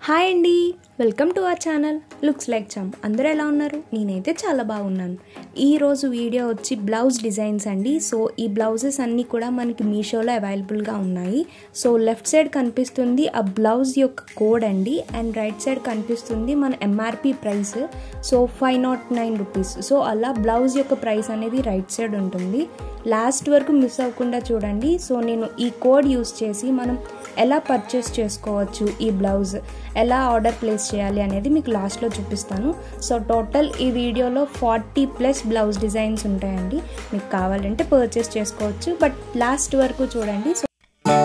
hi అండి welcome to our channel looks like chum అందరూ ఎలా ఉన్నారు నేనైతే చాలా బాగున్నాను ఈరోజు వీడియో వచ్చి బ్లౌజ్ డిజైన్స్ అండి సో ఈ బ్లౌజెస్ అన్నీ కూడా మనకి మీషోలో అవైలబుల్గా ఉన్నాయి సో లెఫ్ట్ సైడ్ కనిపిస్తుంది ఆ బ్లౌజ్ యొక్క కోడ్ అండి అండ్ రైట్ సైడ్ కనిపిస్తుంది మన MRP price so five naught nine rupees so అలా బ్లౌజ్ యొక్క ప్రైస్ అనేది రైట్ సైడ్ ఉంటుంది లాస్ట్ వరకు మిస్ అవ్వకుండా చూడండి సో నేను ఈ కోడ్ యూస్ చేసి మనం ఎలా పర్చేస్ చేసుకోవచ్చు ఈ బ్లౌజ్ ఎలా ఆర్డర్ ప్లేస్ చేయాలి అనేది మీకు లాస్ట్లో చూపిస్తాను సో టోటల్ ఈ వీడియోలో ఫార్టీ ప్లస్ బ్లౌజ్ డిజైన్స్ ఉంటాయండి మీకు కావాలంటే పర్చేస్ చేసుకోవచ్చు బట్ లాస్ట్ వరకు చూడండి సో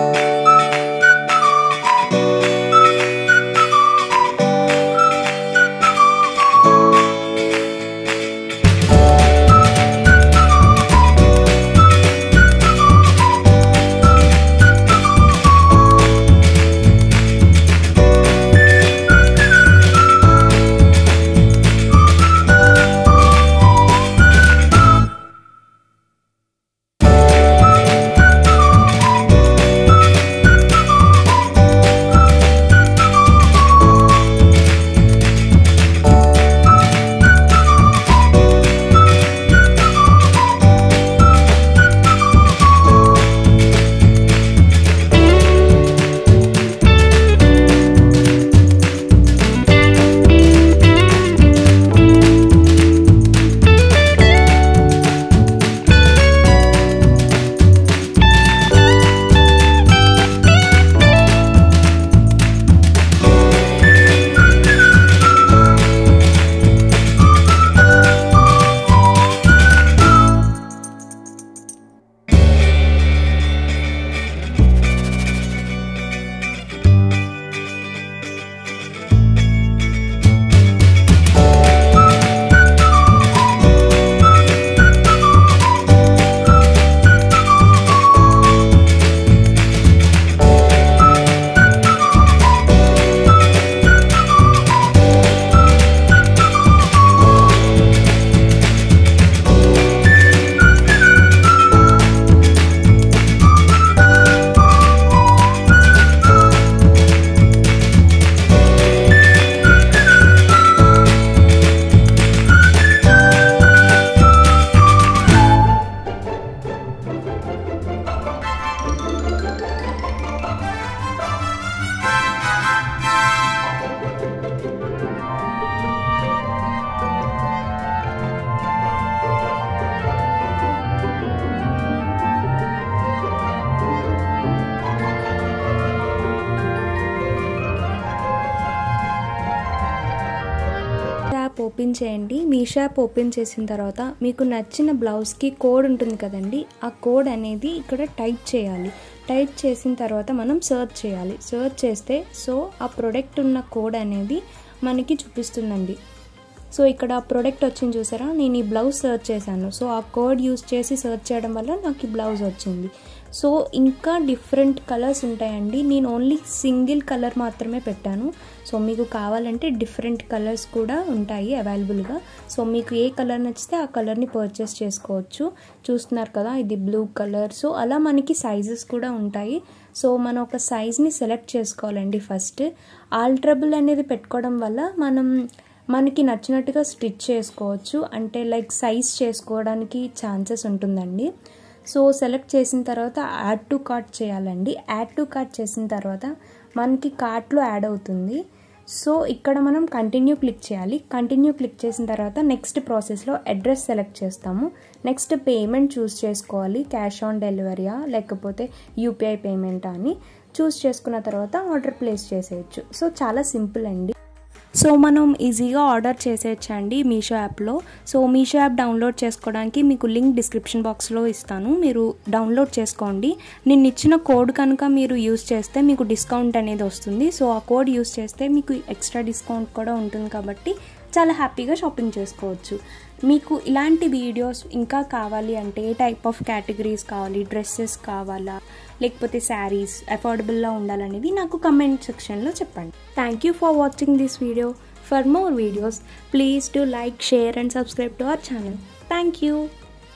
యాప్ ఓపెన్ చేయండి మీషో యాప్ ఓపెన్ చేసిన తర్వాత మీకు నచ్చిన బ్లౌజ్కి కోడ్ ఉంటుంది కదండి ఆ కోడ్ అనేది ఇక్కడ టైప్ చేయాలి టైప్ చేసిన తర్వాత మనం సర్చ్ చేయాలి సర్చ్ చేస్తే సో ఆ ప్రొడక్ట్ ఉన్న కోడ్ అనేది మనకి చూపిస్తుందండి సో ఇక్కడ ప్రోడక్ట్ వచ్చింది చూసారా నేను ఈ బ్లౌజ్ సర్చ్ చేశాను సో ఆ కోడ్ యూస్ చేసి సర్చ్ చేయడం వల్ల నాకు ఈ బ్లౌజ్ వచ్చింది సో ఇంకా డిఫరెంట్ కలర్స్ ఉంటాయండి నేను ఓన్లీ సింగిల్ కలర్ మాత్రమే పెట్టాను సో మీకు కావాలంటే డిఫరెంట్ కలర్స్ కూడా ఉంటాయి అవైలబుల్గా సో మీకు ఏ కలర్ నచ్చితే ఆ కలర్ని పర్చేస్ చేసుకోవచ్చు చూస్తున్నారు కదా ఇది బ్లూ కలర్ సో అలా మనకి సైజెస్ కూడా ఉంటాయి సో మనం ఒక సైజ్ని సెలెక్ట్ చేసుకోవాలండి ఫస్ట్ ఆల్ట్రబుల్ అనేది పెట్టుకోవడం వల్ల మనం మనకి నచ్చినట్టుగా స్టిచ్ చేసుకోవచ్చు అంటే లైక్ సైజ్ చేసుకోవడానికి ఛాన్సెస్ ఉంటుందండి సో సెలెక్ట్ చేసిన తర్వాత యాడ్ టు కార్ట్ చేయాలండి యాడ్ టు కార్ట్ చేసిన తర్వాత మనకి కార్ట్లో యాడ్ అవుతుంది సో ఇక్కడ మనం కంటిన్యూ క్లిక్ చేయాలి కంటిన్యూ క్లిక్ చేసిన తర్వాత నెక్స్ట్ ప్రాసెస్లో అడ్రస్ సెలెక్ట్ చేస్తాము నెక్స్ట్ పేమెంట్ చూస్ చేసుకోవాలి క్యాష్ ఆన్ డెలివరీయా లేకపోతే యూపీఐ పేమెంటా అని చూస్ చేసుకున్న తర్వాత ఆర్డర్ ప్లేస్ చేసేయచ్చు సో చాలా సింపుల్ అండి సో మనం ఈజీగా ఆర్డర్ చేసేయచ్చండి మీషో యాప్లో సో మీషో యాప్ డౌన్లోడ్ చేసుకోవడానికి మీకు లింక్ డిస్క్రిప్షన్ బాక్స్లో ఇస్తాను మీరు డౌన్లోడ్ చేసుకోండి నేను ఇచ్చిన కోడ్ కనుక మీరు యూస్ చేస్తే మీకు డిస్కౌంట్ అనేది వస్తుంది సో ఆ కోడ్ యూస్ చేస్తే మీకు ఎక్స్ట్రా డిస్కౌంట్ కూడా ఉంటుంది కాబట్టి చాలా హ్యాపీగా షాపింగ్ చేసుకోవచ్చు మీకు ఇలాంటి వీడియోస్ ఇంకా కావాలి అంటే ఏ టైప్ ఆఫ్ కేటగిరీస్ కావాలి డ్రెస్సెస్ కావాలా లేకపోతే శారీస్ అఫోర్డబుల్లో ఉండాలనేది నాకు కమెంట్ సెక్షన్లో చెప్పండి thank you for watching this video for more videos please to like share and subscribe to our channel thank you